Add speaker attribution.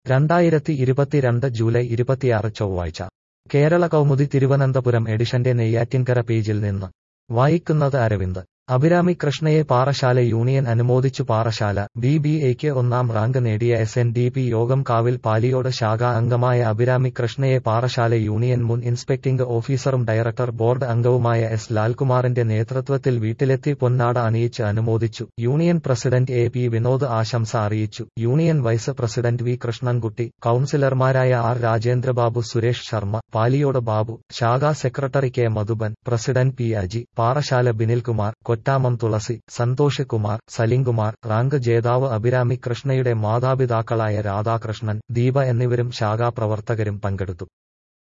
Speaker 1: രണ്ടായിരത്തി ഇരുപത്തിരണ്ട് ജൂലൈ ഇരുപത്തിയാറ് ചൊവ്വാഴ്ച കേരള കൗമുദി തിരുവനന്തപുരം എഡിഷന്റെ നെയ്യാറ്റിൻകര പേജിൽ നിന്ന് വായിക്കുന്നത് അരവിന്ദ് അഭിരാമി കൃഷ്ണയെ പാറശാല യൂണിയൻ അനുമോദിച്ചു പാറശാല ബി ബി എക്ക് ഒന്നാം റാങ്ക് നേടിയ എസ് എൻ ഡി പി യോഗം കാവിൽ പാലിയോട് ശാഖാ അംഗമായ അഭിരാമി കൃഷ്ണയെ പാറശാല യൂണിയൻ മുൻ ഇൻസ്പെക്ടിംഗ് ഓഫീസറും ഡയറക്ടർ ബോർഡ് അംഗവുമായ എസ് ലാൽകുമാറിന്റെ നേതൃത്വത്തിൽ വീട്ടിലെത്തി പൊന്നാട അണിയിച്ച് അനുമോദിച്ചു union president A P Vinod ആശംസ അറിയിച്ചു union vice president V Krishnankutty കൌൺസിലർമാരായ ആർ രാജേന്ദ്രബാബു സുരേഷ് ശർമ്മ പാലിയോട് ബാബു ശാഖാ secretary K Madhuban president P Aji Parassala Binilkumar Kottamam Thulasi Santhosh Kumar Salimkumar rank ജേതാവ് അഭിരാമി കൃഷ്ണയുടെ മാതാപിതാക്കളായ രാധാകൃഷ്ണൻ ദീപ എന്നിവരും ശാഖാപ്രവർത്തകരും പങ്കെടുത്തു